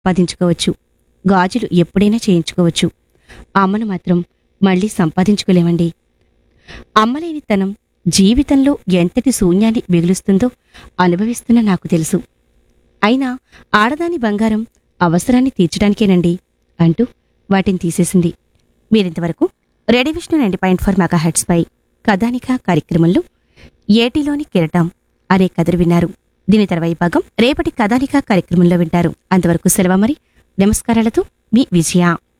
సంపాదించుకోవచ్చు గాజులు ఎప్పుడైనా చేయించుకోవచ్చు అమ్మను మాత్రం మళ్ళీ సంపాదించుకోలేమండి అమ్మలేని తనం జీవితంలో ఎంతటి శూన్యాన్ని మిగులుస్తుందో అనుభవిస్తున్న నాకు తెలుసు అయినా ఆడదాని బంగారం అవసరాన్ని తీర్చడానికేనండి అంటూ వాటిని తీసేసింది మీరింతవరకు ready Vishnu ninety point four megahertz పై కథానిక కార్యక్రమంలో ఏటిలోని కిరటం అనే కథలు విన్నారు దీని తర్వాయి భాగం రేపటి కథానిక కార్యక్రమంలో వింటారు అంతవరకు సెలవు మరి నమస్కారాలతో మీ విజయ